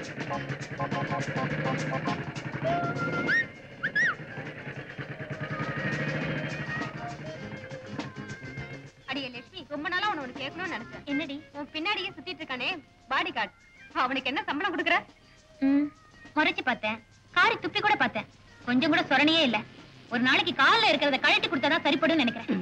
அடியே லட்சுமி ரொம்ப நாளா உன ஒண்ணு கேட்கணும்னு நினைச்சேன் என்னடி உன் பின்னாடியே சுத்திட்டு இருக்கானே பாடி கார்டு அவனுக்கு என்ன சம்பளம் கொடுக்குற ம் முறைச்சு பார்த்தேன் காரி துப்பி கூட பார்த்தேன் கொஞ்சம் கூட சொரணையே இல்ல ஒரு நாளைக்கு கால்ல இருக்கிறத கழட்டி கொடுத்தாதான் சரிப்படும்னு நினைக்கிறேன்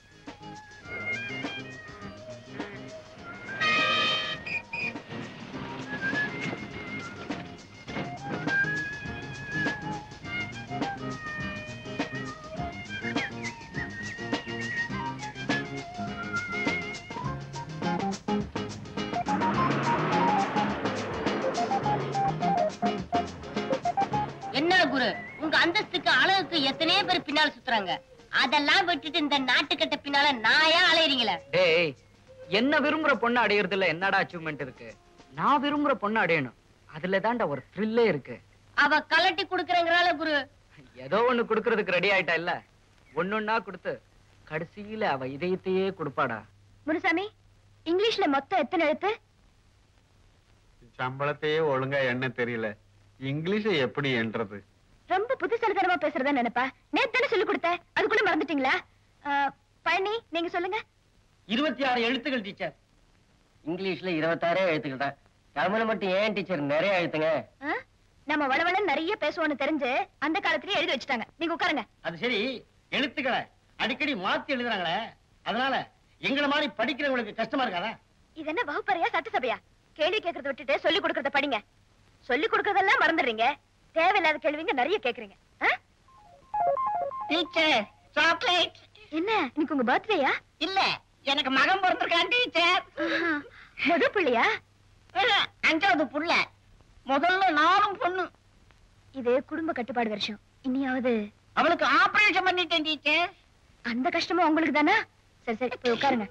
என்ன குரு உங்க அந்தஸ்துக்கு அழகுக்கு எத்தனையோ பேர் பின்னால சுத்துறாங்க அதெல்லாம் விட்டுட்டு இந்த நாட்டுக்கட்ட பின்னால நாயா அலையறீங்களே டேய் என்ன விரும்புற பொண்ணு அடையறதுல என்னடா அச்சீவ்மெண்ட் இருக்கு நான் விரும்புற பொண்ணு அடையணும் அதுல தான்டா ஒரு த்ரில்லே இருக்கு அவ கலட்டி குடுக்கறங்கறால குரு ஏதோ ஒண்ணு குடுக்கறதுக்கு ரெடி ஆயிட்டா இல்ல ஒன்னொன்னா கொடுத்து கடைசியில அவ இதயத்தையே கொடுப்பாடா முனுசாமி இங்கிலீஷ்ல மொத்தம் எத்தனை எழுத்து சம்பளத்தையே ஒழுங்கா எண்ண தெரியல இங்கிலீஷை எப்படி என்றது ரொம்ப புத்திசாலித்தனமா பேசுறதா நினைப்பா நேத்தானே சொல்லி கொடுத்தேன் அதுக்குள்ள மறந்துட்டீங்களா ஆ, பழனி நீங்க சொல்லுங்க இருபத்தி ஆறு எழுத்துக்கள் டீச்சர் இங்கிலீஷ்ல இருபத்தாறே எழுத்துக்கள் தான் தமிழ் மட்டும் ஏன் டீச்சர் நிறைய எழுத்துங்க ஆ? நம்ம வளவளன்னு நிறைய பேசுவோம்னு தெரிஞ்சு அந்த காலத்திலேயே எழுதி வச்சுட்டாங்க நீங்க உட்காருங்க அது சரி எழுத்துக்களை அடிக்கடி மாத்தி எழுதுறாங்களே அதனால எங்களை மாதிரி படிக்கிறவங்களுக்கு கஷ்டமா இருக்காதா இது என்ன வகுப்பறையா சட்டசபையா கேள்வி கேட்கறத விட்டுட்டு சொல்லி கொடுக்கறத படிங்க சொல்லி கொடுக்கறதெல்லாம் மறந்துடுறீங்க தேவையில்லாத கேள்விங்க நிறைய கேக்குறீங்க ஆ? டீச்சர் சாக்லேட் என்ன இன்னைக்கு உங்க பர்த்டேயா இல்ல எனக்கு மகன் பிறந்திருக்கான் டீச்சர் முத பிள்ளையா அஞ்சாவது புள்ள முதல்ல நானும் பொண்ணு இது குடும்ப கட்டுப்பாடு வருஷம் இனியாவது அவளுக்கு ஆபரேஷன் பண்ணிட்டேன் டீச்சர் அந்த கஷ்டமும் உங்களுக்கு தானா சரி சரி போய் உட்காருங்க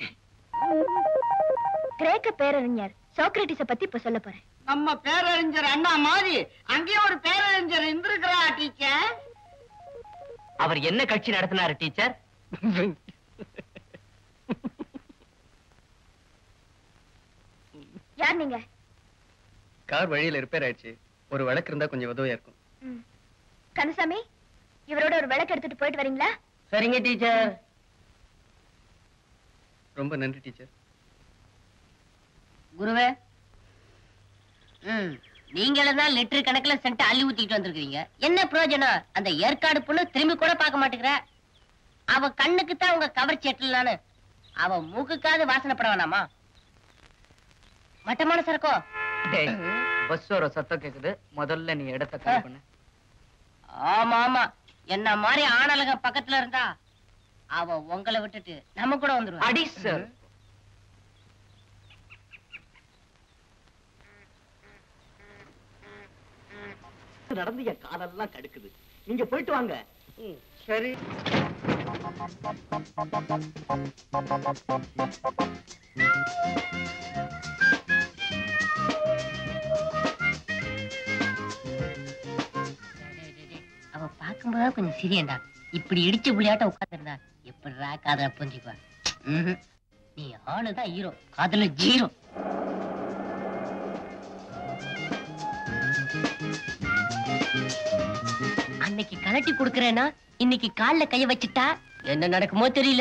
கிரேக்க பேரறிஞர் சோக்ரட்டிஸ பத்தி இப்ப சொல்ல போறேன் நம்ம பேரறிஞர் அண்ணா மாதிரி அங்கேயும் ஒரு பேரறிஞர் இருந்திருக்கிறா டீச்சர் அவர் என்ன கட்சி நடத்தினாரு டீச்சர் யார் நீங்க கார் வழியில ரிப்பேர் ஆயிடுச்சு ஒரு வழக்கு இருந்தா கொஞ்சம் உதவியா இருக்கும் ம். கந்தசாமி இவரோட ஒரு விளக்கு எடுத்துட்டு போயிட்டு வரீங்களா சரிங்க டீச்சர் ரொம்ப நன்றி டீச்சர் குருவே ம் நீங்களும் தான் லிட்டர் கணக்குல சென்ட் அள்ளி ஊத்திட்டு வந்திருக்கீங்க என்ன பிரயோஜனம் அந்த ஏற்காடு பொண்ணு திரும்பி கூட பார்க்க மாட்டேங்கிற அவ கண்ணுக்கு தான் உங்க கவர் செட்டலான்னு அவ மூக்குக்காவது வாசனைப்பட வேணாமா மட்டமான சரக்கோ டேய் பஸ் வர சத்தம் கேக்குது முதல்ல நீ இடத்த காலி பண்ணு ஆமா ஆமா என்ன மாதிரி ஆணழக பக்கத்துல இருந்தா அவ உங்களை விட்டுட்டு நம்ம கூட வந்துருவா அடி சார் நடந்து என் காலெல்லாம் கடுக்குது நீங்க போயிட்டு வாங்க சரி அவ பாக்கும்போது கொஞ்சம் சிரியண்டா இப்படி இடிச்ச புள்ளியாட்ட உட்கார்ந்திருந்தா எப்படிடா காதல புரிஞ்சுக்குவா ம்ஹும். நீ ஆளுதான் ஹீரோ காதல ஜீரோ அன்னைக்கு கலட்டி கொடுக்கறேன்னா இன்னைக்கு கால்ல கைய வச்சுட்டா என்ன நடக்குமோ தெரியல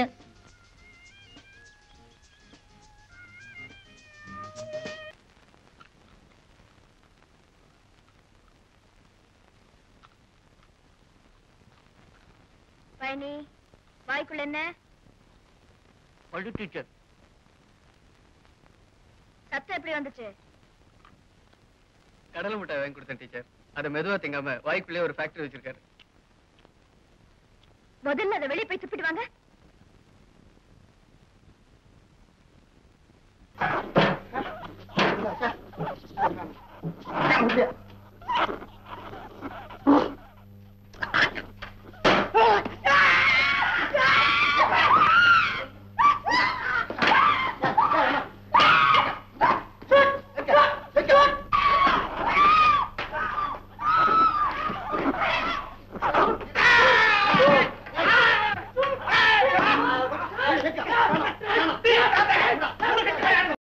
பழனி வாய்க்குள்ள என்ன படு டீச்சர் சத்தம் எப்படி வந்துச்சு கடலை மிட்டாய் வாங்கி கொடுத்தேன் டீச்சர் அதை மெதுவா திங்காம வாய்க்குள்ளே ஒரு ஃபேக்டரி வச்சிருக்காரு முதல்ல அதை வெளியே போய் துப்பிட்டு வாங்க Hey!